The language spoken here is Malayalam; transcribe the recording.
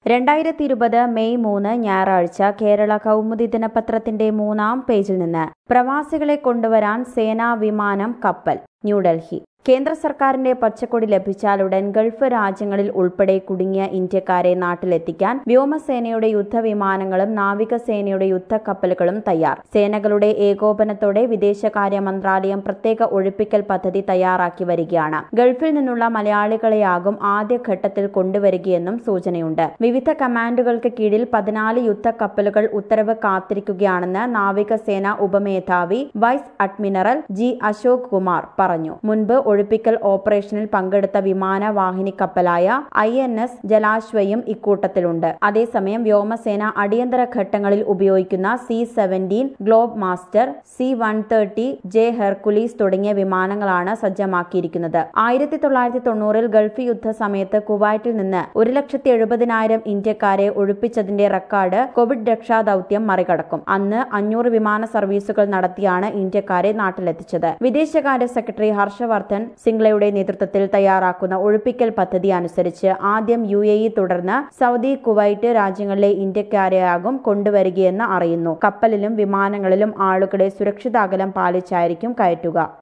രണ്ടായിരത്തി ഇരുപത് മെയ് മൂന്ന് ഞായറാഴ്ച കേരള കൗമുദി ദിനപത്രത്തിന്റെ മൂന്നാം പേജിൽ നിന്ന് പ്രവാസികളെ കൊണ്ടുവരാൻ സേനാ വിമാനം കപ്പൽ ന്യൂഡൽഹി കേന്ദ്ര സർക്കാരിന്റെ പച്ചക്കൊടി ലഭിച്ചാലുടൻ ഗൾഫ് രാജ്യങ്ങളിൽ ഉൾപ്പെടെ കുടുങ്ങിയ ഇന്ത്യക്കാരെ നാട്ടിലെത്തിക്കാൻ വ്യോമസേനയുടെ യുദ്ധവിമാനങ്ങളും നാവികസേനയുടെ യുദ്ധക്കപ്പലുകളും തയ്യാർ സേനകളുടെ ഏകോപനത്തോടെ വിദേശകാര്യ മന്ത്രാലയം പ്രത്യേക ഒഴിപ്പിക്കൽ പദ്ധതി തയ്യാറാക്കി വരികയാണ് ഗൾഫിൽ നിന്നുള്ള മലയാളികളെയാകും ആദ്യഘട്ടത്തിൽ കൊണ്ടുവരികയെന്നും സൂചനയുണ്ട് വിവിധ കമാൻഡുകൾക്ക് കീഴിൽ പതിനാല് യുദ്ധക്കപ്പലുകൾ ഉത്തരവ് കാത്തിരിക്കുകയാണെന്ന് നാവികസേന ഉപമേധാവി vice admiral G Ashok Kumar പറഞ്ഞു മുൻപ് ഒഴിപ്പിക്കൽ ഓപ്പറേഷനിൽ പങ്കെടുത്ത വിമാനവാഹിനി കപ്പലായ ഐ എൻ എസ് ജലാശ്വയും ഇക്കൂട്ടത്തിലുണ്ട് അതേസമയം വ്യോമസേന അടിയന്തര ഘട്ടങ്ങളിൽ ഉപയോഗിക്കുന്ന C seventeen globemaster C one thirty J Hercules തുടങ്ങിയ വിമാനങ്ങളാണ് സജ്ജമാക്കിയിരിക്കുന്നത് ആയിരത്തി തൊള്ളായിരത്തി തൊണ്ണൂറിൽ ഗൾഫ് യുദ്ധ സമയത്ത് കുവൈറ്റിൽ നിന്ന് ഒരു ലക്ഷത്തി എഴുപതിനായിരം ഇന്ത്യക്കാരെ ഒഴിപ്പിച്ചതിന്റെ റെക്കോർഡ് കോവിഡ് രക്ഷാ ദൌത്യം മറികടക്കും അന്ന് അഞ്ഞൂറ് വിമാന സർവീസുകൾ നടത്തിയാണ് ഇന്ത്യക്കാരെ നാട്ടിലെത്തിച്ചത് വിദേശകാര്യ സെക്രട്ടറി ഹർഷവർദ്ധൻ സിംഗ്ലയുടെ നേതൃത്വത്തിൽ തയ്യാറാക്കുന്ന ഒഴിപ്പിക്കൽ പദ്ധതി അനുസരിച്ച് ആദ്യം യു എ ഇ തുടർന്ന് സൗദി കുവൈറ്റ് രാജ്യങ്ങളിലെ ഇന്ത്യക്കാരെയാകും കൊണ്ടുവരികയെന്ന് അറിയുന്നു കപ്പലിലും വിമാനങ്ങളിലും ആളുകളെ സുരക്ഷിത അകലം പാലിച്ചായിരിക്കും കയറ്റുക